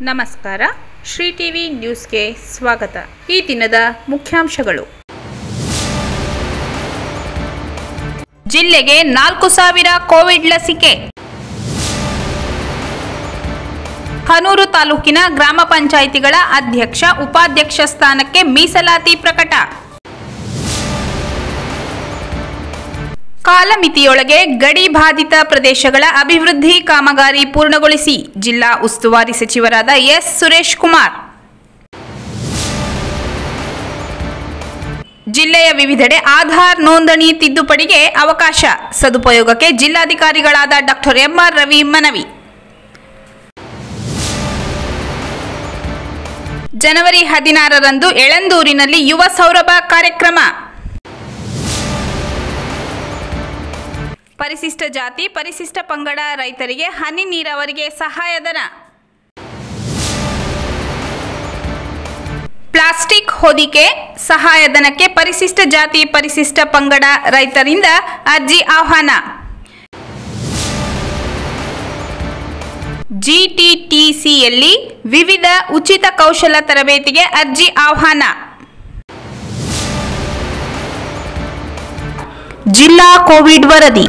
ನಮಸ್ಕಾರ ಶ್ರೀ ಟಿವಿ ನ್ಯೂಸ್ಗೆ ಸ್ವಾಗತ ಈ ದಿನದ ಮುಖ್ಯಾಂಶಗಳು ಜಿಲ್ಲೆಗೆ ನಾಲ್ಕು ಸಾವಿರ ಕೋವಿಡ್ ಲಸಿಕೆ ಹನೂರು ತಾಲೂಕಿನ ಗ್ರಾಮ ಪಂಚಾಯಿತಿಗಳ ಅಧ್ಯಕ್ಷ ಉಪಾಧ್ಯಕ್ಷ ಸ್ಥಾನಕ್ಕೆ ಮೀಸಲಾತಿ ಪ್ರಕಟ ಕಾಲಮಿತಿಯೊಳಗೆ ಗಡಿ ಬಾಧಿತ ಪ್ರದೇಶಗಳ ಅಭಿವೃದ್ಧಿ ಕಾಮಗಾರಿ ಪೂರ್ಣಗೊಳಿಸಿ ಜಿಲ್ಲಾ ಉಸ್ತುವಾರಿ ಸಚಿವರಾದ ಎಸ್ ಸುರೇಶ್ ಕುಮಾರ್ ಜಿಲ್ಲೆಯ ವಿವಿಧೆಡೆ ಆಧಾರ್ ನೋಂದಣಿ ತಿದ್ದುಪಡಿಗೆ ಅವಕಾಶ ಸದುಪಯೋಗಕ್ಕೆ ಜಿಲ್ಲಾಧಿಕಾರಿಗಳಾದ ಡಾಕ್ಟರ್ ಎಂಆರ್ ರವಿ ಮನವಿ ಜನವರಿ ಹದಿನಾರರಂದು ಎಳಂದೂರಿನಲ್ಲಿ ಯುವ ಸೌರಭ ಕಾರ್ಯಕ್ರಮ ಪರಿಶಿಷ್ಟ ಜಾತಿ ಪರಿಶಿಷ್ಟ ಪಂಗಡ ರೈತರಿಗೆ ಹನಿ ನೀರಾವರಿಗೆ ಸಹಾಯಧನ ಪ್ಲಾಸ್ಟಿಕ್ ಹೊದಿಕೆ ಸಹಾಯಧನಕ್ಕೆ ಪರಿಶಿಷ್ಟ ಜಾತಿ ಪರಿಶಿಷ್ಟ ಪಂಗಡ ರೈತರಿಂದ ಅರ್ಜಿ ಆಹ್ವಾನ ಜಿಟಿಟಿಸಿಯಲ್ಲಿ ವಿವಿಧ ಉಚಿತ ಕೌಶಲ ತರಬೇತಿಗೆ ಅರ್ಜಿ ಆಹ್ವಾನ ಜಿಲ್ಲಾ ಕೋವಿಡ್ ವರದಿ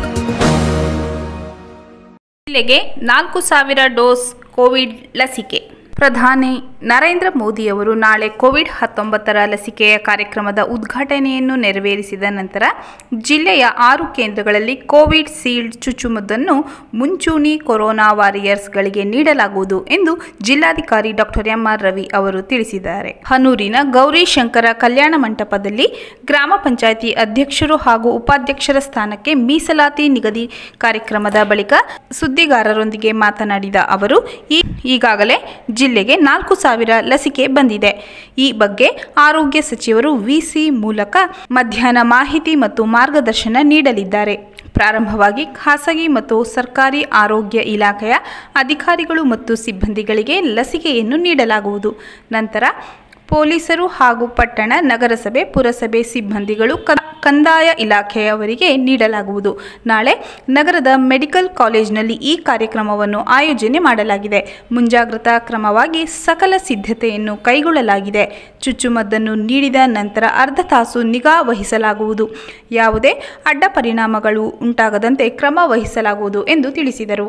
ಜಿಲ್ಲೆಗೆ ನಾಲ್ಕು ಸಾವಿರ ಡೋಸ್ ಕೋವಿಡ್ ಲಸಿಕೆ ಪ್ರಧಾನಿ ನರೇಂದ್ರ ಮೋದಿಯವರು ನಾಳೆ ಕೋವಿಡ್ ಹತ್ತೊಂಬತ್ತರ ಲಸಿಕೆಯ ಕಾರ್ಯಕ್ರಮದ ಉದ್ಘಾಟನೆಯನ್ನು ನೆರವೇರಿಸಿದ ನಂತರ ಜಿಲ್ಲೆಯ ಆರು ಕೇಂದ್ರಗಳಲ್ಲಿ ಕೋವಿಡ್ ಸೀಲ್ಡ್ ಚುಚ್ಚುಮದ್ದನ್ನು ಮುಂಚೂಣಿ ಕೊರೋನಾ ವಾರಿಯರ್ಸ್ಗಳಿಗೆ ನೀಡಲಾಗುವುದು ಎಂದು ಜಿಲ್ಲಾಧಿಕಾರಿ ಡಾಕ್ಟರ್ ಎಂಆರ್ ರವಿ ಅವರು ತಿಳಿಸಿದ್ದಾರೆ ಹನೂರಿನ ಗೌರಿಶಂಕರ ಕಲ್ಯಾಣ ಮಂಟಪದಲ್ಲಿ ಗ್ರಾಮ ಪಂಚಾಯಿತಿ ಅಧ್ಯಕ್ಷರು ಹಾಗೂ ಉಪಾಧ್ಯಕ್ಷರ ಸ್ಥಾನಕ್ಕೆ ಮೀಸಲಾತಿ ನಿಗದಿ ಕಾರ್ಯಕ್ರಮದ ಬಳಿಕ ಸುದ್ದಿಗಾರರೊಂದಿಗೆ ಮಾತನಾಡಿದ ಅವರು ಈ ಈಗಾಗಲೇ ಜಿಲ್ಲೆಗೆ ನಾಲ್ಕು ಸಾವಿರ ಲಸಿಕೆ ಬಂದಿದೆ ಈ ಬಗ್ಗೆ ಆರೋಗ್ಯ ಸಚಿವರು ವಿಸಿ ಮೂಲಕ ಮಧ್ಯಾಹ್ನ ಮಾಹಿತಿ ಮತ್ತು ಮಾರ್ಗದರ್ಶನ ನೀಡಲಿದ್ದಾರೆ ಪ್ರಾರಂಭವಾಗಿ ಖಾಸಗಿ ಮತ್ತು ಸರ್ಕಾರಿ ಆರೋಗ್ಯ ಇಲಾಖೆಯ ಅಧಿಕಾರಿಗಳು ಮತ್ತು ಸಿಬ್ಬಂದಿಗಳಿಗೆ ಲಸಿಕೆಯನ್ನು ನೀಡಲಾಗುವುದು ನಂತರ ಪೊಲೀಸರು ಹಾಗೂ ಪಟ್ಟಣ ನಗರಸಭೆ ಪುರಸಭೆ ಸಿಬ್ಬಂದಿಗಳು ಕ- ಕಂದಾಯ ಇಲಾಖೆಯವರಿಗೆ ನೀಡಲಾಗುವುದು ನಾಳೆ ನಗರದ ಮೆಡಿಕಲ್ ಕಾಲೇಜಿನಲ್ಲಿ ಈ ಕಾರ್ಯಕ್ರಮವನ್ನು ಆಯೋಜನೆ ಮಾಡಲಾಗಿದೆ ಮುಂಜಾಗ್ರತಾ ಕ್ರಮವಾಗಿ ಸಕಲ ಸಿದ್ಧತೆಯನ್ನು ಕೈಗೊಳ್ಳಲಾಗಿದೆ ಚುಚ್ಚುಮದ್ದನ್ನು ನೀಡಿದ ನಂತರ ಅರ್ಧ ತಾಸು ನಿಗಾ ವಹಿಸಲಾಗುವುದು ಯಾವುದೇ ಅಡ್ಡ ಪರಿಣಾಮಗಳು ಉಂಟಾಗದಂತೆ ಕ್ರಮ ವಹಿಸಲಾಗುವುದು ಎಂದು ತಿಳಿಸಿದರು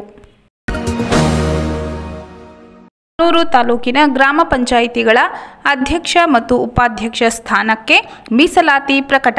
ಹನೂರು ತಾಲೂಕಿನ ಗ್ರಾಮ ಪಂಚಾಯಿತಿಗಳ ಅಧ್ಯಕ್ಷ ಮತ್ತು ಉಪಾಧ್ಯಕ್ಷ ಸ್ಥಾನಕ್ಕೆ ಮೀಸಲಾತಿ ಪ್ರಕಟ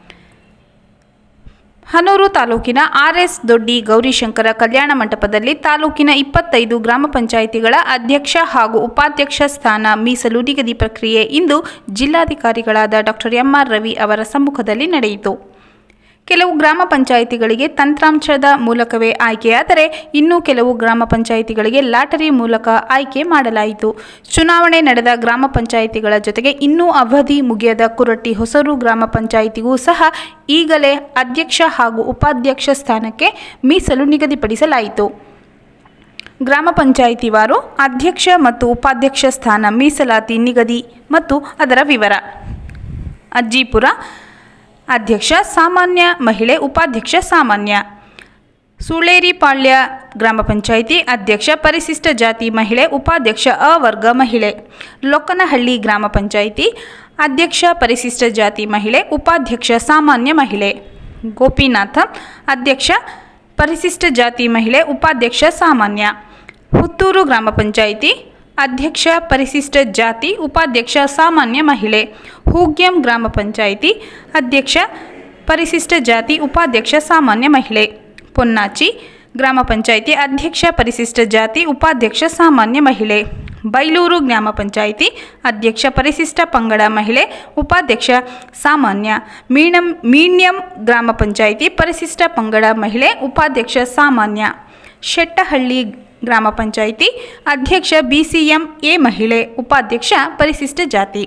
ಹನೂರು ತಾಲೂಕಿನ ಆರ್ಎಸ್ ದೊಡ್ಡಿ ಗೌರಿಶಂಕರ ಕಲ್ಯಾಣ ಮಂಟಪದಲ್ಲಿ ತಾಲೂಕಿನ ಇಪ್ಪತ್ತೈದು ಗ್ರಾಮ ಪಂಚಾಯಿತಿಗಳ ಅಧ್ಯಕ್ಷ ಹಾಗೂ ಉಪಾಧ್ಯಕ್ಷ ಸ್ಥಾನ ಮೀಸಲು ನಿಗದಿ ಪ್ರಕ್ರಿಯೆ ಇಂದು ಜಿಲ್ಲಾಧಿಕಾರಿಗಳಾದ ಡಾಕ್ಟರ್ ಎಂಆರ್ ರವಿ ಅವರ ಸಮ್ಮುಖದಲ್ಲಿ ನಡೆಯಿತು ಕೆಲವು ಗ್ರಾಮ ಪಂಚಾಯಿತಿಗಳಿಗೆ ತಂತ್ರಾಂಶದ ಮೂಲಕವೇ ಆಯ್ಕೆಯಾದರೆ ಇನ್ನು ಕೆಲವು ಗ್ರಾಮ ಪಂಚಾಯಿತಿಗಳಿಗೆ ಲಾಟರಿ ಮೂಲಕ ಆಯ್ಕೆ ಮಾಡಲಾಯಿತು ಚುನಾವಣೆ ನಡೆದ ಗ್ರಾಮ ಪಂಚಾಯಿತಿಗಳ ಜೊತೆಗೆ ಇನ್ನೂ ಅವಧಿ ಮುಗಿಯದ ಕುರಟ್ಟಿ ಹೊಸೂರು ಗ್ರಾಮ ಪಂಚಾಯಿತಿಗೂ ಸಹ ಈಗಲೇ ಅಧ್ಯಕ್ಷ ಹಾಗೂ ಉಪಾಧ್ಯಕ್ಷ ಸ್ಥಾನಕ್ಕೆ ಮೀಸಲು ನಿಗದಿಪಡಿಸಲಾಯಿತು ಗ್ರಾಮ ಪಂಚಾಯಿತಿವಾರು ಅಧ್ಯಕ್ಷ ಮತ್ತು ಉಪಾಧ್ಯಕ್ಷ ಸ್ಥಾನ ಮೀಸಲಾತಿ ನಿಗದಿ ಮತ್ತು ಅದರ ವಿವರ ಅಜ್ಜಿಪುರ ಅಧ್ಯಕ್ಷ ಸಾಮಾನ್ಯ ಮಹಿಳೆ ಉಪಾಧ್ಯಕ್ಷ ಸಾಮಾನ್ಯ ಸುಳೇರಿಪಾಳ್ಯ ಗ್ರಾಮ ಪಂಚಾಯಿತಿ ಅಧ್ಯಕ್ಷ ಪರಿಶಿಷ್ಟ ಜಾತಿ ಮಹಿಳೆ ಉಪಾಧ್ಯಕ್ಷ ಅ ವರ್ಗ ಮಹಿಳೆ ಲೊಕ್ಕನಹಳ್ಳಿ ಗ್ರಾಮ ಪಂಚಾಯಿತಿ ಅಧ್ಯಕ್ಷ ಪರಿಶಿಷ್ಟ ಜಾತಿ ಮಹಿಳೆ ಉಪಾಧ್ಯಕ್ಷ ಸಾಮಾನ್ಯ ಮಹಿಳೆ ಗೋಪಿನಾಥ ಅಧ್ಯಕ್ಷ ಪರಿಶಿಷ್ಟ ಜಾತಿ ಮಹಿಳೆ ಉಪಾಧ್ಯಕ್ಷ ಸಾಮಾನ್ಯ ಹುತ್ತೂರು ಗ್ರಾಮ ಪಂಚಾಯಿತಿ ಅಧ್ಯಕ್ಷ ಪರಿಶಿಷ್ಟ ಜಾತಿ ಉಪಾಧ್ಯಕ್ಷ ಸಾಮಾನ್ಯ ಮಹಿಳೆ ಹೂಗ್ಯಂ ಗ್ರಾಮ ಪಂಚಾಯಿತಿ ಅಧ್ಯಕ್ಷ ಪರಿಶಿಷ್ಟ ಜಾತಿ ಉಪಾಧ್ಯಕ್ಷ ಸಾಮಾನ್ಯ ಮಹಿಳೆ ಪೊನ್ನಾಚಿ ಗ್ರಾಮ ಪಂಚಾಯಿತಿ ಅಧ್ಯಕ್ಷ ಪರಿಶಿಷ್ಟ ಜಾತಿ ಉಪಾಧ್ಯಕ್ಷ ಸಾಮಾನ್ಯ ಮಹಿಳೆ ಬೈಲೂರು ಗ್ರಾಮ ಪಂಚಾಯಿತಿ ಅಧ್ಯಕ್ಷ ಪರಿಶಿಷ್ಟ ಪಂಗಡ ಮಹಿಳೆ ಉಪಾಧ್ಯಕ್ಷ ಸಾಮಾನ್ಯ ಮೀಣಂ ಮೀಣ್ಯಂ ಗ್ರಾಮ ಪಂಚಾಯಿತಿ ಪರಿಶಿಷ್ಟ ಪಂಗಡ ಮಹಿಳೆ ಉಪಾಧ್ಯಕ್ಷ ಸಾಮಾನ್ಯ ಶೆಟ್ಟಹಳ್ಳಿ ಗ್ರಾಮ ಪಂಚಾಯಿತಿ ಅಧ್ಯಕ್ಷ ಬಿಸಿಎಂ ಎ ಮಹಿಳೆ ಉಪಾಧ್ಯಕ್ಷ ಪರಿಶಿಷ್ಟ ಜಾತಿ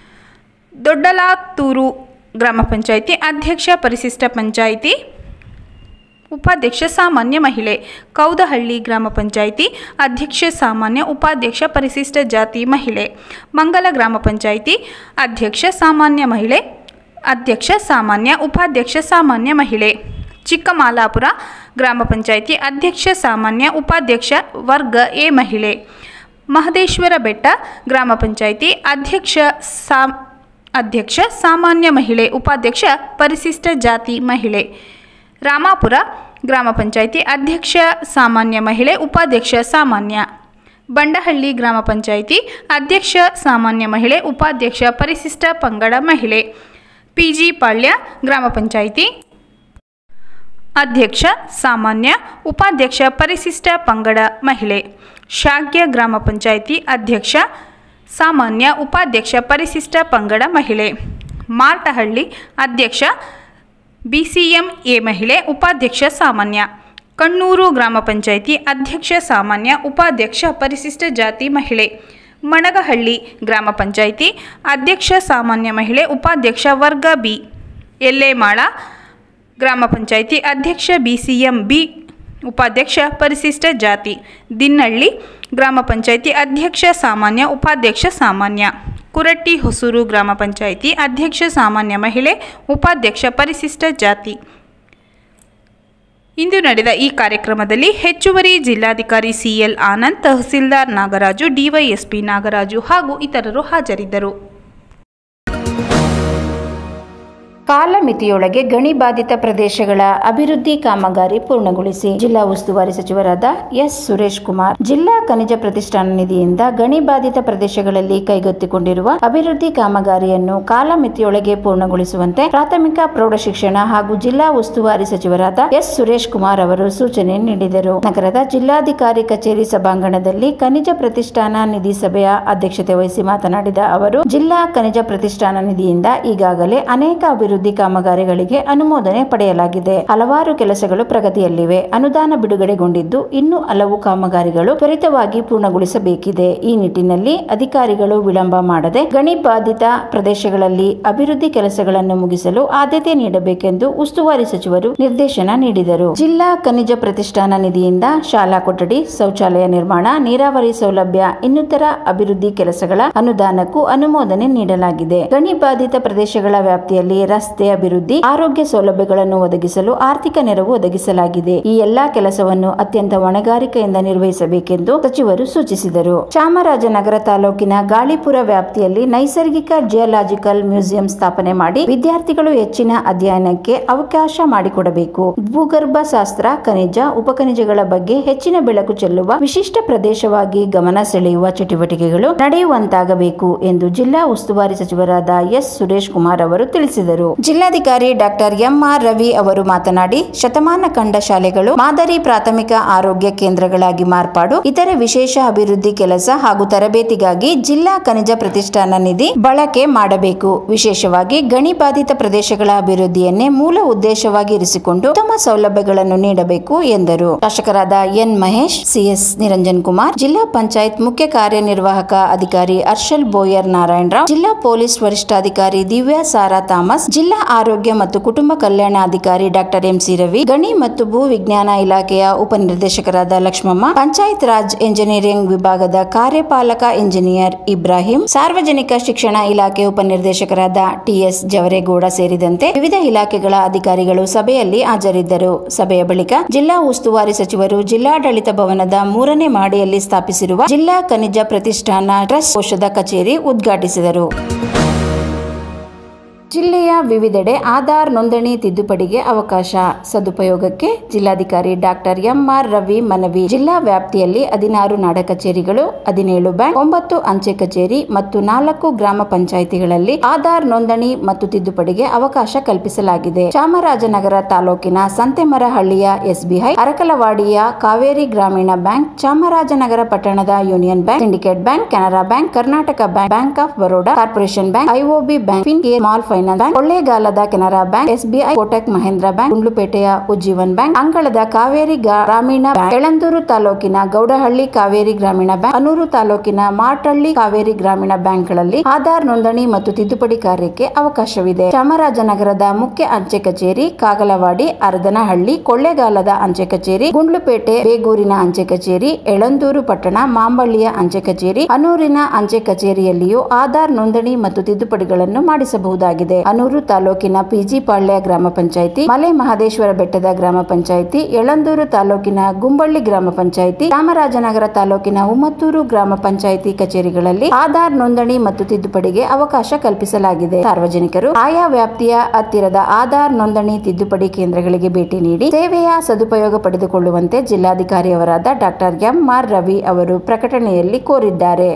ದೊಡ್ಡಲಾತೂರು ಗ್ರಾಮ ಪಂಚಾಯಿತಿ ಅಧ್ಯಕ್ಷ ಪರಿಶಿಷ್ಟ ಪಂಚಾಯಿತಿ ಉಪಾಧ್ಯಕ್ಷ ಸಾಮಾನ್ಯ ಮಹಿಳೆ ಕೌದಹಳ್ಳಿ ಗ್ರಾಮ ಪಂಚಾಯಿತಿ ಅಧ್ಯಕ್ಷ ಸಾಮಾನ್ಯ ಉಪಾಧ್ಯಕ್ಷ ಪರಿಶಿಷ್ಟ ಜಾತಿ ಮಹಿಳೆ ಮಂಗಲ ಗ್ರಾಮ ಪಂಚಾಯಿತಿ ಅಧ್ಯಕ್ಷ ಸಾಮಾನ್ಯ ಮಹಿಳೆ ಅಧ್ಯಕ್ಷ ಸಾಮಾನ್ಯ ಉಪಾಧ್ಯಕ್ಷ ಸಾಮಾನ್ಯ ಮಹಿಳೆ ಚಿಕ್ಕಮಾಲಾಪುರ ಗ್ರಾಮ ಪಂಚಾಯಿತಿ ಅಧ್ಯಕ್ಷ ಸಾಮಾನ್ಯ ಉಪಾಧ್ಯಕ್ಷ ವರ್ಗ ಎ ಮಹಿಳೆ ಮಹದೇಶ್ವರ ಬೆಟ್ಟ ಗ್ರಾಮ ಪಂಚಾಯಿತಿ ಅಧ್ಯಕ್ಷ ಸಾ ಅಧ್ಯಕ್ಷ ಸಾಮಾನ್ಯ ಮಹಿಳೆ ಉಪಾಧ್ಯಕ್ಷ ಪರಿಶಿಷ್ಟ ಜಾತಿ ಮಹಿಳೆ ರಾಮಾಪುರ ಗ್ರಾಮ ಪಂಚಾಯಿತಿ ಅಧ್ಯಕ್ಷ ಸಾಮಾನ್ಯ ಮಹಿಳೆ ಉಪಾಧ್ಯಕ್ಷ ಸಾಮಾನ್ಯ ಬಂಡಹಳ್ಳಿ ಗ್ರಾಮ ಪಂಚಾಯಿತಿ ಅಧ್ಯಕ್ಷ ಸಾಮಾನ್ಯ ಮಹಿಳೆ ಉಪಾಧ್ಯಕ್ಷ ಪರಿಶಿಷ್ಟ ಪಂಗಡ ಮಹಿಳೆ ಪಿಜಿ ಪಾಳ್ಯ ಗ್ರಾಮ ಪಂಚಾಯಿತಿ ಅಧ್ಯಕ್ಷ ಸಾಮಾನ್ಯ ಉಪಾಧ್ಯಕ್ಷ ಪರಿಶಿಷ್ಟ ಪಂಗಡ ಮಹಿಳೆ ಶಾಗ್ಯ ಗ್ರಾಮ ಪಂಚಾಯಿತಿ ಅಧ್ಯಕ್ಷ ಸಾಮಾನ್ಯ ಉಪಾಧ್ಯಕ್ಷ ಪರಿಶಿಷ್ಟ ಪಂಗಡ ಮಹಿಳೆ ಮಾರ್ಟಹಳ್ಳಿ ಅಧ್ಯಕ್ಷ ಬಿಸಿಎಂ ಎ ಮಹಿಳೆ ಉಪಾಧ್ಯಕ್ಷ ಸಾಮಾನ್ಯ ಕಣ್ಣೂರು ಗ್ರಾಮ ಪಂಚಾಯಿತಿ ಅಧ್ಯಕ್ಷ ಸಾಮಾನ್ಯ ಉಪಾಧ್ಯಕ್ಷ ಪರಿಶಿಷ್ಟ ಜಾತಿ ಮಹಿಳೆ ಮಣಗಹಳ್ಳಿ ಗ್ರಾಮ ಪಂಚಾಯಿತಿ ಅಧ್ಯಕ್ಷ ಸಾಮಾನ್ಯ ಮಹಿಳೆ ಉಪಾಧ್ಯಕ್ಷ ವರ್ಗ ಬಿ ಎಲ್ಲೇಮಾಳ ಗ್ರಾಮ ಪಂಚಾಯಿತಿ ಅಧ್ಯಕ್ಷ ಬಿಸಿಎಂ ಬಿ ಉಪಾಧ್ಯಕ್ಷ ಪರಿಶಿಷ್ಟ ಜಾತಿ ದಿನ್ನಳ್ಳಿ ಗ್ರಾಮ ಪಂಚಾಯಿತಿ ಅಧ್ಯಕ್ಷ ಸಾಮಾನ್ಯ ಉಪಾಧ್ಯಕ್ಷ ಸಾಮಾನ್ಯ ಕುರಟ್ಟಿ ಹೊಸೂರು ಗ್ರಾಮ ಪಂಚಾಯಿತಿ ಅಧ್ಯಕ್ಷ ಸಾಮಾನ್ಯ ಮಹಿಳೆ ಉಪಾಧ್ಯಕ್ಷ ಪರಿಶಿಷ್ಟ ಜಾತಿ ಇಂದು ನಡೆದ ಈ ಕಾರ್ಯಕ್ರಮದಲ್ಲಿ ಹೆಚ್ಚುವರಿ ಜಿಲ್ಲಾಧಿಕಾರಿ ಸಿಎಲ್ ಆನಂದ್ ತಹಸೀಲ್ದಾರ್ ನಾಗರಾಜು ಡಿವೈಎಸ್ಪಿ ನಾಗರಾಜು ಹಾಗೂ ಇತರರು ಹಾಜರಿದ್ದರು ಕಾಲಮಿತಿಯೊಳಗೆ ಗಣಿ ಬಾಧಿತ ಪ್ರದೇಶಗಳ ಅಭಿವೃದ್ಧಿ ಕಾಮಗಾರಿ ಪೂರ್ಣಗೊಳಿಸಿ ಜಿಲ್ಲಾ ಉಸ್ತುವಾರಿ ಸಚಿವರಾದ ಎಸ್ ಸುರೇಶ್ ಕುಮಾರ್ ಜಿಲ್ಲಾ ಖನಿಜ ಪ್ರತಿಷ್ಠಾನ ನಿಧಿಯಿಂದ ಗಣಿ ಬಾಧಿತ ಪ್ರದೇಶಗಳಲ್ಲಿ ಕೈಗೆತ್ತಿಕೊಂಡಿರುವ ಅಭಿವೃದ್ಧಿ ಕಾಮಗಾರಿಯನ್ನು ಕಾಲಮಿತಿಯೊಳಗೆ ಪೂರ್ಣಗೊಳಿಸುವಂತೆ ಪ್ರಾಥಮಿಕ ಪ್ರೌಢಶಿಕ್ಷಣ ಹಾಗೂ ಜಿಲ್ಲಾ ಉಸ್ತುವಾರಿ ಸಚಿವರಾದ ಎಸ್ ಸುರೇಶ್ ಕುಮಾರ್ ಅವರು ಸೂಚನೆ ನೀಡಿದರು ನಗರದ ಜಿಲ್ಲಾಧಿಕಾರಿ ಕಚೇರಿ ಸಭಾಂಗಣದಲ್ಲಿ ಖನಿಜ ಪ್ರತಿಷ್ಠಾನ ನಿಧಿ ಸಭೆಯ ಅಧ್ಯಕ್ಷತೆ ವಹಿಸಿ ಮಾತನಾಡಿದ ಅವರು ಜಿಲ್ಲಾ ಖನಿಜ ಪ್ರತಿಷ್ಠಾನ ನಿಧಿಯಿಂದ ಈಗಾಗಲೇ ಅನೇಕ ಅಭಿವೃದ್ಧಿ ಕಾಮಗಾರಿಗಳಿಗೆ ಅನುಮೋದನೆ ಪಡೆಯಲಾಗಿದೆ ಹಲವಾರು ಕೆಲಸಗಳು ಪ್ರಗತಿಯಲ್ಲಿವೆ ಅನುದಾನ ಬಿಡುಗಡೆಗೊಂಡಿದ್ದು ಇನ್ನೂ ಹಲವು ಕಾಮಗಾರಿಗಳು ತ್ವರಿತವಾಗಿ ಪೂರ್ಣಗೊಳಿಸಬೇಕಿದೆ ಈ ನಿಟ್ಟಿನಲ್ಲಿ ಅಧಿಕಾರಿಗಳು ವಿಳಂಬ ಮಾಡದೆ ಗಣಿ ಬಾಧಿತ ಪ್ರದೇಶಗಳಲ್ಲಿ ಅಭಿವೃದ್ಧಿ ಕೆಲಸಗಳನ್ನು ಮುಗಿಸಲು ಆದ್ಯತೆ ನೀಡಬೇಕೆಂದು ಉಸ್ತುವಾರಿ ಸಚಿವರು ನಿರ್ದೇಶನ ನೀಡಿದರು ಜಿಲ್ಲಾ ಖನಿಜ ಪ್ರತಿಷ್ಠಾನ ನಿಧಿಯಿಂದ ಶಾಲಾ ಕೊಠಡಿ ಶೌಚಾಲಯ ನಿರ್ಮಾಣ ನೀರಾವರಿ ಸೌಲಭ್ಯ ಇನ್ನಿತರ ಅಭಿವೃದ್ಧಿ ಕೆಲಸಗಳ ಅನುದಾನಕ್ಕೂ ಅನುಮೋದನೆ ನೀಡಲಾಗಿದೆ ಗಣಿ ಬಾಧಿತ ಪ್ರದೇಶಗಳ ವ್ಯಾಪ್ತಿಯಲ್ಲಿ ರಸ್ತೆ ಅಭಿವೃದ್ಧಿ ಆರೋಗ್ಯ ಸೌಲಭ್ಯಗಳನ್ನು ಒದಗಿಸಲು ಆರ್ಥಿಕ ನೆರವು ಒದಗಿಸಲಾಗಿದೆ ಈ ಎಲ್ಲಾ ಕೆಲಸವನ್ನು ಅತ್ಯಂತ ಹೊಣೆಗಾರಿಕೆಯಿಂದ ನಿರ್ವಹಿಸಬೇಕೆಂದು ಸಚಿವರು ಸೂಚಿಸಿದರು ಚಾಮರಾಜನಗರ ತಾಲೂಕಿನ ಗಾಳಿಪುರ ವ್ಯಾಪ್ತಿಯಲ್ಲಿ ನೈಸರ್ಗಿಕ ಜಿಯೋಲಾಜಿಕಲ್ ಮ್ಯೂಸಿಯಂ ಸ್ಥಾಪನೆ ಮಾಡಿ ವಿದ್ಯಾರ್ಥಿಗಳು ಹೆಚ್ಚಿನ ಅಧ್ಯಯನಕ್ಕೆ ಅವಕಾಶ ಮಾಡಿಕೊಡಬೇಕು ಭೂಗರ್ಭ ಶಾಸ್ತ್ರ ಖನಿಜ ಉಪಖನಿಜಗಳ ಬಗ್ಗೆ ಹೆಚ್ಚಿನ ಬೆಳಕು ಚೆಲ್ಲುವ ವಿಶಿಷ್ಟ ಪ್ರದೇಶವಾಗಿ ಗಮನ ಸೆಳೆಯುವ ಚಟುವಟಿಕೆಗಳು ನಡೆಯುವಂತಾಗಬೇಕು ಎಂದು ಜಿಲ್ಲಾ ಉಸ್ತುವಾರಿ ಸಚಿವರಾದ ಎಸ್ ಸುರೇಶ್ ಕುಮಾರ್ ಅವರು ತಿಳಿಸಿದರು ಜಿಲ್ಲಾಧಿಕಾರಿ ಡಾಕ್ಟರ್ ಎಂಆರ್ ರವಿ ಅವರು ಮಾತನಾಡಿ ಶತಮಾನ ಕಂಡ ಶಾಲೆಗಳು ಮಾದರಿ ಪ್ರಾಥಮಿಕ ಆರೋಗ್ಯ ಕೇಂದ್ರಗಳಾಗಿ ಮಾರ್ಪಾಡು ಇತರೆ ವಿಶೇಷ ಅಭಿವೃದ್ಧಿ ಕೆಲಸ ಹಾಗೂ ತರಬೇತಿಗಾಗಿ ಜಿಲ್ಲಾ ಖನಿಜ ಪ್ರತಿಷ್ಠಾನ ನಿಧಿ ಬಳಕೆ ಮಾಡಬೇಕು ವಿಶೇಷವಾಗಿ ಗಣಿ ಬಾಧಿತ ಪ್ರದೇಶಗಳ ಅಭಿವೃದ್ಧಿಯನ್ನೇ ಮೂಲ ಉದ್ದೇಶವಾಗಿ ಇರಿಸಿಕೊಂಡು ಉತ್ತಮ ಸೌಲಭ್ಯಗಳನ್ನು ನೀಡಬೇಕು ಎಂದರು ಶಾಸಕರಾದ ಎನ್ ಮಹೇಶ್ ಸಿಎಸ್ ನಿರಂಜನ್ ಕುಮಾರ್ ಜಿಲ್ಲಾ ಪಂಚಾಯತ್ ಮುಖ್ಯ ಕಾರ್ಯನಿರ್ವಾಹಕ ಅಧಿಕಾರಿ ಹರ್ಷಲ್ ಬೋಯರ್ ನಾರಾಯಣರಾವ್ ಜಿಲ್ಲಾ ಪೊಲೀಸ್ ವರಿಷ್ಠಾಧಿಕಾರಿ ದಿವ್ಯಾ ಸಾರಾ ಥಾಮಸ್ ಜಿಲ್ಲಾ ಆರೋಗ್ಯ ಮತ್ತು ಕುಟುಂಬ ಕಲ್ಯಾಣಾಧಿಕಾರಿ ಡಾಕ್ಟರ್ ಎಂಸಿ ರವಿ ಗಣಿ ಮತ್ತು ಭೂ ವಿಜ್ಞಾನ ಇಲಾಖೆಯ ಉಪನಿರ್ದೇಶಕರಾದ ಲಕ್ಷ್ಮಮ್ಮ ಪಂಚಾಯತ್ ರಾಜ್ ಎಂಜಿನಿಯರಿಂಗ್ ವಿಭಾಗದ ಕಾರ್ಯಪಾಲಕ ಇಂಜಿನಿಯರ್ ಇಬ್ರಾಹಿಂ ಸಾರ್ವಜನಿಕ ಶಿಕ್ಷಣ ಇಲಾಖೆ ಉಪನಿರ್ದೇಶಕರಾದ ಟಿಎಸ್ ಜವರೇಗೌಡ ಸೇರಿದಂತೆ ವಿವಿಧ ಇಲಾಖೆಗಳ ಅಧಿಕಾರಿಗಳು ಸಭೆಯಲ್ಲಿ ಹಾಜರಿದ್ದರು ಸಭೆಯ ಬಳಿಕ ಜಿಲ್ಲಾ ಉಸ್ತುವಾರಿ ಸಚಿವರು ಜಿಲ್ಲಾಡಳಿತ ಭವನದ ಮೂರನೇ ಮಾಡಿಯಲ್ಲಿ ಸ್ಥಾಪಿಸಿರುವ ಜಿಲ್ಲಾ ಖನಿಜ ಪ್ರತಿಷ್ಠಾನ ಟ್ರಸ್ಟ್ ಕೋಶದ ಕಚೇರಿ ಉದ್ಘಾಟಿಸಿದರು ಜಿಲ್ಲೆಯ ವಿವಿಧೆಡೆ ಆಧಾರ್ ನೋಂದಣಿ ತಿದ್ದುಪಡಿಗೆ ಅವಕಾಶ ಸದುಪಯೋಗಕ್ಕೆ ಜಿಲ್ಲಾಧಿಕಾರಿ ಡಾಕ್ಟರ್ ಎಂಆರ್ ರವಿ ಮನವಿ ಜಿಲ್ಲಾ ವ್ಯಾಪ್ತಿಯಲ್ಲಿ ಹದಿನಾರು ನಾಡ ಕಚೇರಿಗಳು ಹದಿನೇಳು ಬ್ಯಾಂಕ್ ಒಂಬತ್ತು ಅಂಚೆ ಕಚೇರಿ ಮತ್ತು ನಾಲ್ಕು ಗ್ರಾಮ ಪಂಚಾಯಿತಿಗಳಲ್ಲಿ ಆಧಾರ್ ನೋಂದಣಿ ಮತ್ತು ತಿದ್ದುಪಡಿಗೆ ಅವಕಾಶ ಕಲ್ಪಿಸಲಾಗಿದೆ ಚಾಮರಾಜನಗರ ತಾಲೂಕಿನ ಸಂತೆಮರಹಳ್ಳಿಯ ಎಸ್ಬಿಐ ಅರಕಲವಾಡಿಯ ಕಾವೇರಿ ಗ್ರಾಮೀಣ ಬ್ಯಾಂಕ್ ಚಾಮರಾಜನಗರ ಪಟ್ಟಣದ union bank syndicate bank Canara bank Karnataka bank bank of Baroda corporation bank IOB bank fin small finance bank ಕೊಳ್ಳೇಗಾಲದ Canara bank SBI Kotak Mahindra bank ಗುಂಡ್ಲುಪೇಟೆಯ ಉಜ್ಜೀವನ್ ಬ್ಯಾಂಕ್ ಅಂಗಳದ ಕಾವೇರಿ ಗಾ- ಗ್ರಾಮೀಣ ಬ್ಯಾಂಕ್ ಯಳಂದೂರು ತಾಲೂಕಿನ ಗೌಡಹಳ್ಳಿ ಕಾವೇರಿ ಗ್ರಾಮೀಣ ಬ್ಯಾಂಕ್ ಅನೂರು ತಾಲೂಕಿನ ಮಾರ್ಟಳ್ಳಿ ಕಾವೇರಿ ಗ್ರಾಮೀಣ ಬ್ಯಾಂಕ್ಗಳಲ್ಲಿ ಆಧಾರ್ ನೋಂದಣಿ ಮತ್ತು ತಿದ್ದುಪಡಿ ಕಾರ್ಯಕ್ಕೆ ಅವಕಾಶವಿದೆ ಚಾಮರಾಜನಗರದ ಮುಖ್ಯ ಅಂಚೆ ಕಚೇರಿ ಕಾಗಲವಾಡಿ ಅರದನಹಳ್ಳಿ ಕೊಳ್ಳೇಗಾಲದ ಅಂಚೆ ಕಚೇರಿ ಗುಂಡ್ಲುಪೇಟೆ ಬೇಗೂರಿನ ಅಂಚೆ ಕಚೇರಿ ಯಳಂದೂರು ಪಟ್ಟಣ ಮಾಂಬಳ್ಳಿಯ ಅಂಚೆ ಕಚೇರಿ ಅನೂರಿನ ಅಂಚೆ ಕಚೇರಿಯಲ್ಲಿಯೂ ಆಧಾರ್ ನೋಂದಣಿ ಮತ್ತು ತಿದ್ದುಪಡಿಗಳನ್ನು ಮಾಡಿಸಬಹುದಾಗಿದೆ ನೀಡಲಾಗಿದೆ ಅನೂರು ತಾಲೂಕಿನ ಪಿಜಿಪಾಳ್ಯ ಗ್ರಾಮ ಪಂಚಾಯಿತಿ ಮಲೆ ಮಹದೇಶ್ವರ ಬೆಟ್ಟದ ಗ್ರಾಮ ಪಂಚಾಯಿತಿ ಯಳಂದೂರು ತಾಲೂಕಿನ ಗುಂಬಳ್ಳಿ ಗ್ರಾಮ ಪಂಚಾಯಿತಿ ಚಾಮರಾಜನಗರ ತಾಲೂಕಿನ ಉಮ್ಮತ್ತೂರು ಗ್ರಾಮ ಪಂಚಾಯಿತಿ ಕಚೇರಿಗಳಲ್ಲಿ ಆಧಾರ್ ನೋಂದಣಿ ಮತ್ತು ತಿದ್ದುಪಡಿಗೆ ಅವಕಾಶ ಕಲ್ಪಿಸಲಾಗಿದೆ ಸಾರ್ವಜನಿಕರು ಆಯಾ ವ್ಯಾಪ್ತಿಯ ಹತ್ತಿರದ ಆಧಾರ್ ನೋಂದಣಿ ತಿದ್ದುಪಡಿ ಕೇಂದ್ರಗಳಿಗೆ ಭೇಟಿ ನೀಡಿ ಸೇವೆಯ ಸದುಪಯೋಗ ಪಡೆದುಕೊಳ್ಳುವಂತೆ ಜಿಲ್ಲಾಧಿಕಾರಿಯವರಾದ ಡಾಕ್ಟರ್ ಎಂಆರ್ ರವಿ ಅವರು ಪ್ರಕಟಣೆಯಲ್ಲಿ ಕೋರಿದ್ದಾರೆ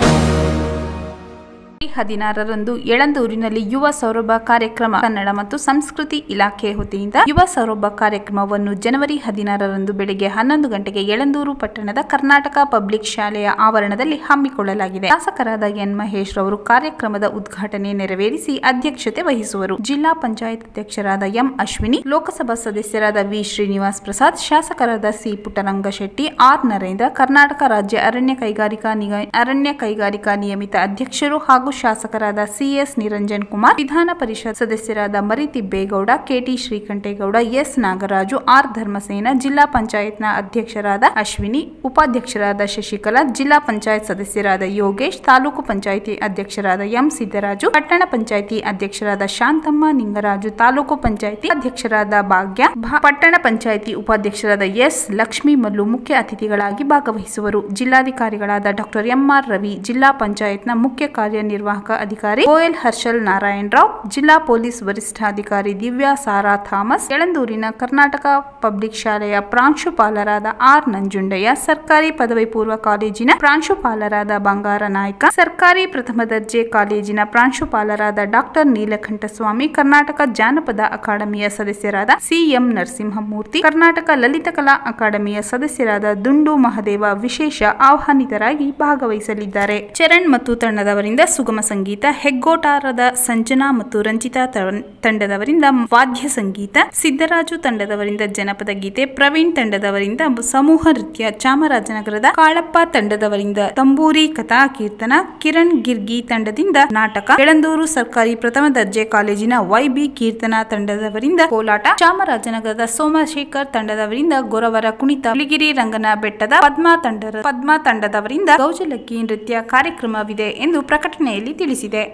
ಹದಿನಾರರಂದು ಯಳಂದೂರಿನಲ್ಲಿ ಯುವ ಸೌರಭ ಕಾರ್ಯಕ್ರಮ ಕನ್ನಡ ಮತ್ತು ಸಂಸ್ಕೃತಿ ಇಲಾಖೆ ವತಿಯಿಂದ ಯುವ ಸೌರಭ ಕಾರ್ಯಕ್ರಮವನ್ನು ಜನವರಿ ಹದಿನಾರರಂದು ಬೆಳಗ್ಗೆ ಹನ್ನೊಂದು ಗಂಟೆಗೆ ಯಳಂದೂರು ಪಟ್ಟಣದ ಕರ್ನಾಟಕ ಪಬ್ಲಿಕ್ ಶಾಲೆಯ ಆವರಣದಲ್ಲಿ ಹಮ್ಮಿಕೊಳ್ಳಲಾಗಿದೆ ಶಾಸಕರಾದ ಎನ್ ಮಹೇಶ್ ರವರು ಕಾರ್ಯಕ್ರಮದ ಉದ್ಘಾಟನೆ ನೆರವೇರಿಸಿ ಅಧ್ಯಕ್ಷತೆ ವಹಿಸುವರು ಜಿಲ್ಲಾ ಪಂಚಾಯತ್ ಅಧ್ಯಕ್ಷರಾದ ಎಂ ಅಶ್ವಿನಿ ಲೋಕಸಭಾ ಸದಸ್ಯರಾದ ವಿ ಶ್ರೀನಿವಾಸ್ ಪ್ರಸಾದ್ ಶಾಸಕರಾದ ಸಿ ಪುಟ್ಟರಂಗಶೆಟ್ಟಿ ಆರ್ ನರೇಂದ್ರ ಕರ್ನಾಟಕ ರಾಜ್ಯ ಅರಣ್ಯ ಕೈಗಾರಿಕಾ ನಿಗ ಅರಣ್ಯ ಕೈಗಾರಿಕಾ ನಿಯಮಿತ ಅಧ್ಯಕ್ಷರು ಹಾಗೂ ಶಾಸಕರಾದ ಸಿಎಸ್ ನಿರಂಜನ್ ಕುಮಾರ್ ವಿಧಾನ ಪರಿಷತ್ ಸದಸ್ಯರಾದ Marithibbegowda K T Srikantegowda S Nagaraju R Dharmasena ಜಿಲ್ಲಾ ಪಂಚಾಯತ್ನ ಅಧ್ಯಕ್ಷರಾದ ಅಶ್ವಿನಿ ಉಪಾಧ್ಯಕ್ಷರಾದ ಶಶಿಕಲಾ ಜಿಲ್ಲಾ ಪಂಚಾಯತ್ ಸದಸ್ಯರಾದ ಯೋಗೇಶ್ ತಾಲೂಕು ಪಂಚಾಯಿತಿ ಅಧ್ಯಕ್ಷರಾದ ಎಂ ಸಿದ್ದರಾಜು ಪಟ್ಟಣ ಪಂಚಾಯಿತಿ ಅಧ್ಯಕ್ಷರಾದ ಶಾಂತಮ್ಮ ನಿಂಗರಾಜು ತಾಲೂಕು ಪಂಚಾಯಿತಿ ಅಧ್ಯಕ್ಷರಾದ ಭಾಗ್ಯ ಭಾ- ಪಟ್ಟಣ ಪಂಚಾಯಿತಿ ಉಪಾಧ್ಯಕ್ಷರಾದ ಎಸ್ ಲಕ್ಷ್ಮೀ ಮಲ್ಲು ಮುಖ್ಯ ಅತಿಥಿಗಳಾಗಿ ಭಾಗವಹಿಸುವರು ಜಿಲ್ಲಾಧಿಕಾರಿಗಳಾದ ಡಾಕ್ಟರ್ ಎಂಆರ್ ರವಿ ಜಿಲ್ಲಾ ಪಂಚಾಯತ್ನ ಮುಖ್ಯ ಕಾರ್ಯನಿರ್ವಾಹಕ ಅಧಿಕಾರಿ ಓಎಲ್ ಹರ್ಷಲ್ ನಾರಾಯಣ್ ರಾವ್ ಜಿಲ್ಲಾ ಪೊಲೀಸ್ ವರಿಷ್ಠಾಧಿಕಾರಿ ದಿವ್ಯಾ ಸಾರಾ ಥಾಮಸ್ ಯಳಂದೂರಿನ ಕರ್ನಾಟಕ ಪಬ್ಲಿಕ್ ಶಾಲೆಯ ಪ್ರಾಂಶುಪಾಲರಾದ ಆರ್ ನಂಜುಂಡಯ್ಯ ಸರ್ಕಾರಿ ಪದವಿ ಪೂರ್ವ ಕಾಲೇಜಿನ ಪ್ರಾಂಶುಪಾಲರಾದ ಬಂಗಾರ ನಾಯ್ಕ ಸರ್ಕಾರಿ ಪ್ರಥಮ ದರ್ಜೆ ಕಾಲೇಜಿನ ಪ್ರಾಂಶುಪಾಲರಾದ ಡಾಕ್ಟರ್ ನೀಲಕಂಠಸ್ವಾಮಿ ಕರ್ನಾಟಕ ಜಾನಪದ ಅಕಾಡೆಮಿಯ ಸದಸ್ಯರಾದ ಸಿಎಂ ನರಸಿಂಹಮೂರ್ತಿ ಕರ್ನಾಟಕ ಲಲಿತಕಲಾ ಅಕಾಡೆಮಿಯ ಸದಸ್ಯರಾದ ದುಂಡು ಮಹದೇವ ವಿಶೇಷ ಆಹ್ವಾನಿತರಾಗಿ ಭಾಗವಹಿಸಲಿದ್ದಾರೆ ಚರಣ್ ಮತ್ತು ತಂಡದವರಿಂದ ಸುಗಮ ಸಂಗೀತ ಹೆಗ್ಗೋಟಾರದ ಸಂಜನಾ ಮತ್ತು ರಂಜಿತಾ ತ- ತಂಡದವರಿಂದ ವಾದ್ಯ ಸಂಗೀತ ಸಿದ್ದರಾಜು ತಂಡದವರಿಂದ ಜನಪದ ಗೀತೆ ಪ್ರವೀಣ್ ತಂಡದವರಿಂದ ಸಮೂಹ ನೃತ್ಯ ಚಾಮರಾಜನಗರದ ಕಾಳಪ್ಪ ತಂಡದವರಿಂದ ತಂಬೂರಿ ಕಥಾ ಕೀರ್ತನ ಕಿರಣ್ ಗಿರ್ಗಿ ತಂಡದಿಂದ ನಾಟಕ ಯಳಂದೂರು ಸರ್ಕಾರಿ ಪ್ರಥಮ ದರ್ಜೆ ಕಾಲೇಜಿನ ವೈಬಿ ಕೀರ್ತನಾ ತಂಡದವರಿಂದ ಕೋಲಾಟ ಚಾಮರಾಜನಗರದ ಸೋಮಶೇಖರ್ ತಂಡದವರಿಂದ ಗೊರವರ ಕುಣಿತ ಬಿಳಿಗಿರಿ ರಂಗನ ಬೆಟ್ಟದ ಪದ್ಮಾ ತಂಡದ ಪದ್ಮಾ ತಂಡದವರಿಂದ ಗೌಜಲಕ್ಕಿ ನೃತ್ಯ ಕಾರ್ಯಕ್ರಮವಿದೆ ಎಂದು ಪ್ರಕಟಣೆಯಲ್ಲಿ ತಿಳಿಸಿದೆ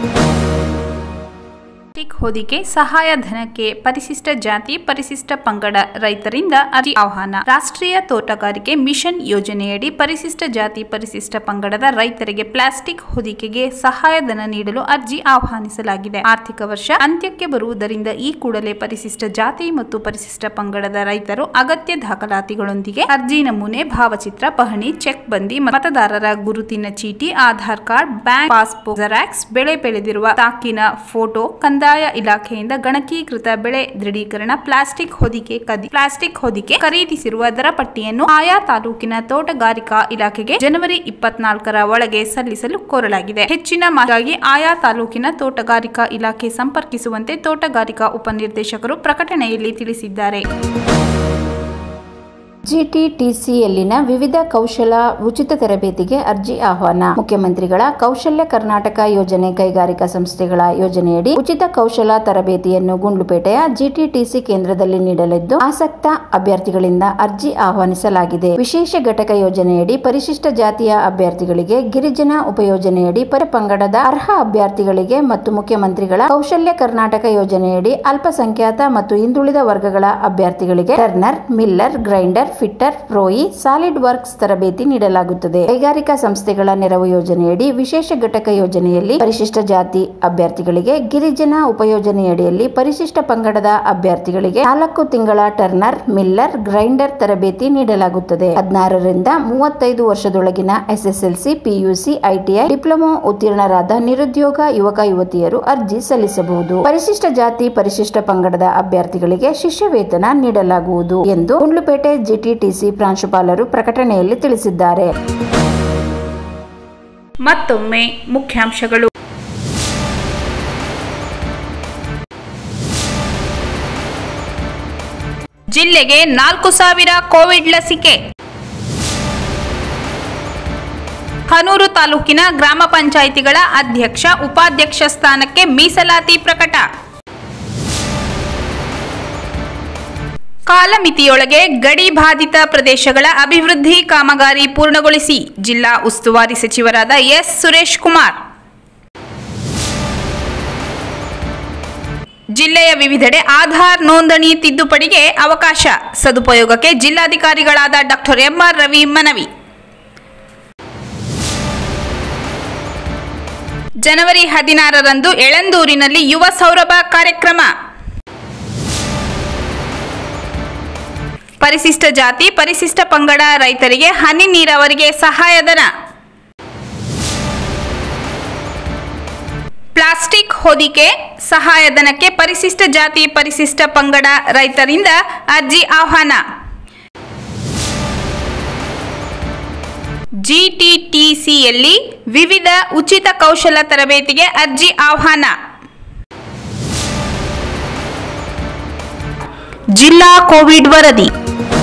ಪ್ಲಾಸ್ಟಿಕ್ ಹೊದಿಕೆ ಸಹಾಯಧನಕ್ಕೆ ಪರಿಶಿಷ್ಟ ಜಾತಿ ಪರಿಶಿಷ್ಟ ಪಂಗಡ ರೈತರಿಂದ ಅರ್ಜಿ ಆಹ್ವಾನ ರಾಷ್ಟ್ರೀಯ ತೋಟಗಾರಿಕೆ ಮಿಷನ್ ಯೋಜನೆಯಡಿ ಪರಿಶಿಷ್ಟ ಜಾತಿ ಪರಿಶಿಷ್ಟ ಪಂಗಡದ ರೈತರಿಗೆ ಪ್ಲಾಸ್ಟಿಕ್ ಹೊದಿಕೆಗೆ ಸಹಾಯಧನ ನೀಡಲು ಅರ್ಜಿ ಆಹ್ವಾನಿಸಲಾಗಿದೆ ಆರ್ಥಿಕ ವರ್ಷ ಅಂತ್ಯಕ್ಕೆ ಬರುವುದರಿಂದ ಈ ಕೂಡಲೇ ಪರಿಶಿಷ್ಟ ಜಾತಿ ಮತ್ತು ಪರಿಶಿಷ್ಟ ಪಂಗಡದ ರೈತರು ಅಗತ್ಯ ದಾಖಲಾತಿಗಳೊಂದಿಗೆ ಅರ್ಜಿ ನಮೂನೆ ಭಾವಚಿತ್ರ ಪಹಣಿ ಚೆಕ್ ಬಂದಿ ಮತದಾರರ ಗುರುತಿನ ಚೀಟಿ Aadhaar card bank passbook xerox ಬೆಳೆ ಬೆಳೆದಿರುವ ತಾಕಿನ ಫೋಟೋ ಕಂದಾಯ ಇಲಾಖೆಯಿಂದ ಗಣಕೀಕೃತ ಬೆಳೆ ದೃಢೀಕರಣ ಪ್ಲಾಸ್ಟಿಕ್ ಹೊದಿಕೆ ಕದಿ ಪ್ಲಾಸ್ಟಿಕ್ ಹೊದಿಕೆ ಖರೀದಿಸಿರುವ ದರ ಪಟ್ಟಿಯನ್ನು ಆಯಾ ತಾಲೂಕಿನ ತೋಟಗಾರಿಕಾ ಇಲಾಖೆಗೆ ಜನವರಿ ಇಪ್ಪತ್ನಾಲ್ಕರ ಒಳಗೆ ಸಲ್ಲಿಸಲು ಕೋರಲಾಗಿದೆ ಹೆಚ್ಚಿನ ಮಾಹಿತಿಗಾಗಿ ಆಯಾ ತಾಲೂಕಿನ ತೋಟಗಾರಿಕಾ ಇಲಾಖೆ ಸಂಪರ್ಕಿಸುವಂತೆ ತೋಟಗಾರಿಕಾ ಉಪನಿರ್ದೇಶಕರು ಪ್ರಕಟಣೆಯಲ್ಲಿ ತಿಳಿಸಿದ್ದಾರೆ ಜಿಟಿಟಿಸಿಯಲ್ಲಿನ ವಿವಿಧ ಕೌಶಲ ಉಚಿತ ತರಬೇತಿಗೆ ಅರ್ಜಿ ಆಹ್ವಾನ ಮುಖ್ಯಮಂತ್ರಿಗಳ ಕೌಶಲ್ಯ ಕರ್ನಾಟಕ ಯೋಜನೆ ಕೈಗಾರಿಕಾ ಸಂಸ್ಥೆಗಳ ಯೋಜನೆಯಡಿ ಉಚಿತ ಕೌಶಲ ತರಬೇತಿಯನ್ನು ಗುಂಡ್ಲುಪೇಟೆಯ ಜಿಟಿಟಿಸಿ ಕೇಂದ್ರದಲ್ಲಿ ನೀಡಲಿದ್ದು ಆಸಕ್ತ ಅಭ್ಯರ್ಥಿಗಳಿಂದ ಅರ್ಜಿ ಆಹ್ವಾನಿಸಲಾಗಿದೆ ವಿಶೇಷ ಘಟಕ ಯೋಜನೆಯಡಿ ಪರಿಶಿಷ್ಟ ಜಾತಿಯ ಅಭ್ಯರ್ಥಿಗಳಿಗೆ ಗಿರಿಜನ ಉಪಯೋಜನೆಯಡಿ ಪರ ಪಂಗಡದ ಅರ್ಹ ಅಭ್ಯರ್ಥಿಗಳಿಗೆ ಮತ್ತು ಮುಖ್ಯಮಂತ್ರಿಗಳ ಕೌಶಲ್ಯ ಕರ್ನಾಟಕ ಯೋಜನೆಯಡಿ ಅಲ್ಪಸಂಖ್ಯಾತ ಮತ್ತು ಹಿಂದುಳಿದ ವರ್ಗಗಳ ಅಭ್ಯರ್ಥಿಗಳಿಗೆ ಟರ್ನರ್ ಮಿಲ್ಲರ್ ಗ್ರೈಂಡರ್ ಫಿಟ್ಟರ್ ಪ್ರೋಯಿ ಸಾಲಿಡ್ ವರ್ಕ್ಸ್ ತರಬೇತಿ ನೀಡಲಾಗುತ್ತದೆ ಕೈಗಾರಿಕಾ ಸಂಸ್ಥೆಗಳ ನೆರವು ಯೋಜನೆಯಡಿ ವಿಶೇಷ ಘಟಕ ಯೋಜನೆಯಲ್ಲಿ ಪರಿಶಿಷ್ಟ ಜಾತಿ ಅಭ್ಯರ್ಥಿಗಳಿಗೆ ಗಿರಿಜನ ಉಪಯೋಜನೆಯಡಿಯಲ್ಲಿ ಪರಿಶಿಷ್ಟ ಪಂಗಡದ ಅಭ್ಯರ್ಥಿಗಳಿಗೆ ನಾಲ್ಕು ತಿಂಗಳ ಟರ್ನರ್ ಮಿಲ್ಲರ್ ಗ್ರೈಂಡರ್ ತರಬೇತಿ ನೀಡಲಾಗುತ್ತದೆ ಹದಿನಾರರಿಂದ ಮೂವತ್ತೈದು ವರ್ಷದೊಳಗಿನ ಎಸ್ಎಸ್ಎಲ್ಸಿ ಪಿಯುಸಿ ಐಟಿಐ ಡಿಪ್ಲೊಮಾ ಉತ್ತೀರ್ಣರಾದ ನಿರುದ್ಯೋಗ ಯುವಕ ಯುವತಿಯರು ಅರ್ಜಿ ಸಲ್ಲಿಸಬಹುದು ಪರಿಶಿಷ್ಟ ಜಾತಿ ಪರಿಶಿಷ್ಟ ಪಂಗಡದ ಅಭ್ಯರ್ಥಿಗಳಿಗೆ ಶಿಷ್ಯ ವೇತನ ನೀಡಲಾಗುವುದು ಎಂದು ಗುಂಡ್ಲುಪೇಟೆ ಜಿಟಿಟಿಸಿ ಪ್ರಾಂಶುಪಾಲರು ಪ್ರಕಟಣೆಯಲ್ಲಿ ತಿಳಿಸಿದ್ದಾರೆ ಮತ್ತೊಮ್ಮೆ ಮುಖ್ಯಾಂಶಗಳು ಜಿಲ್ಲೆಗೆ ನಾಲ್ಕು ಸಾವಿರ ಕೋವಿಡ್ ಲಸಿಕೆ ಹನೂರು ತಾಲೂಕಿನ ಗ್ರಾಮ ಪಂಚಾಯಿತಿಗಳ ಅಧ್ಯಕ್ಷ ಉಪಾಧ್ಯಕ್ಷ ಸ್ಥಾನಕ್ಕೆ ಮೀಸಲಾತಿ ಪ್ರಕಟ ಕಾಲಮಿತಿಯೊಳಗೆ ಗಡಿ ಬಾಧಿತ ಪ್ರದೇಶಗಳ ಅಭಿವೃದ್ಧಿ ಕಾಮಗಾರಿ ಪೂರ್ಣಗೊಳಿಸಿ ಜಿಲ್ಲಾ ಉಸ್ತುವಾರಿ ಸಚಿವರಾದ ಎಸ್ ಸುರೇಶ್ ಕುಮಾರ್ ಜಿಲ್ಲೆಯ ವಿವಿಧೆಡೆ ಆಧಾರ್ ನೋಂದಣಿ ತಿದ್ದುಪಡಿಗೆ ಅವಕಾಶ ಸದುಪಯೋಗಕ್ಕೆ ಜಿಲ್ಲಾಧಿಕಾರಿಗಳಾದ ಡಾಕ್ಟರ್ ಎಂಆರ್ ರವಿ ಮನವಿ ಜನವರಿ ಹದಿನಾರರಂದು ಎಳಂದೂರಿನಲ್ಲಿ ಯುವ ಸೌರಭ ಕಾರ್ಯಕ್ರಮ ಪರಿಶಿಷ್ಟ ಜಾತಿ ಪರಿಶಿಷ್ಟ ಪಂಗಡ ರೈತರಿಗೆ ಹನಿ ನೀರಾವರಿಗೆ ಸಹಾಯಧನ ಪ್ಲಾಸ್ಟಿಕ್ ಹೊದಿಕೆ ಸಹಾಯಧನಕ್ಕೆ ಪರಿಶಿಷ್ಟ ಜಾತಿ ಪರಿಶಿಷ್ಟ ಪಂಗಡ ರೈತರಿಂದ ಅರ್ಜಿ ಆಹ್ವಾನ ಜಿಟಿಟಿಸಿಯಲ್ಲಿ ವಿವಿಧ ಉಚಿತ ಕೌಶಲ ತರಬೇತಿಗೆ ಅರ್ಜಿ ಆಹ್ವಾನ ಜಿಲ್ಲಾ ಕೋವಿಡ್ ವರದಿ